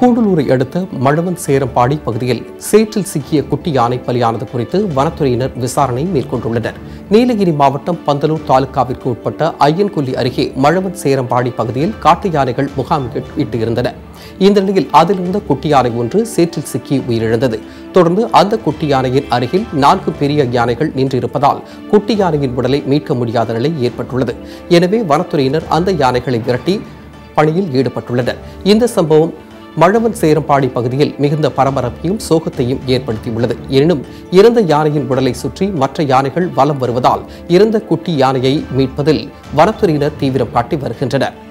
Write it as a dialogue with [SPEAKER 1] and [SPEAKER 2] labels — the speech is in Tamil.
[SPEAKER 1] கூடலூரை அடுத்த மழவன் சேரம்பாடி பகுதியில் சேற்றில் சிக்கிய குட்டி யானை பலியானது குறித்து வனத்துறையினர் விசாரணை மேற்கொண்டுள்ளனர் நீலகிரி மாவட்டம் பந்தலூர் தாலுகாவிற்கு உட்பட்ட ஐயன்கொல்லி அருகே மழவன் சேரம்பாடி பகுதியில் காட்டு யானைகள் முகாமிட்டு இருந்தன இந்த நிலையில் அதிலிருந்த குட்டி யானை ஒன்று சேற்றில் சிக்கி உயிரிழந்தது தொடர்ந்து அந்த குட்டி யானையின் அருகில் நான்கு பெரிய யானைகள் நின்றிருப்பதால் குட்டி யானையின் உடலை மீட்க முடியாத நிலை ஏற்பட்டுள்ளது எனவே வனத்துறையினர் அந்த யானைகளை விரட்டி பணியில் ஈடுபட்டுள்ளனர் இந்த சம்பவம் மழவன் சேரம்பாடி பகுதியில் மிகுந்த பரபரப்பையும் சோகத்தையும் ஏற்படுத்தியுள்ளது எனினும் இறந்த யானையின் உடலை சுற்றி மற்ற யானைகள் வலம் வருவதால் இறந்த குட்டி யானையை மீட்பதில் வனத்துறையினர் தீவிரம் காட்டி வருகின்றனர்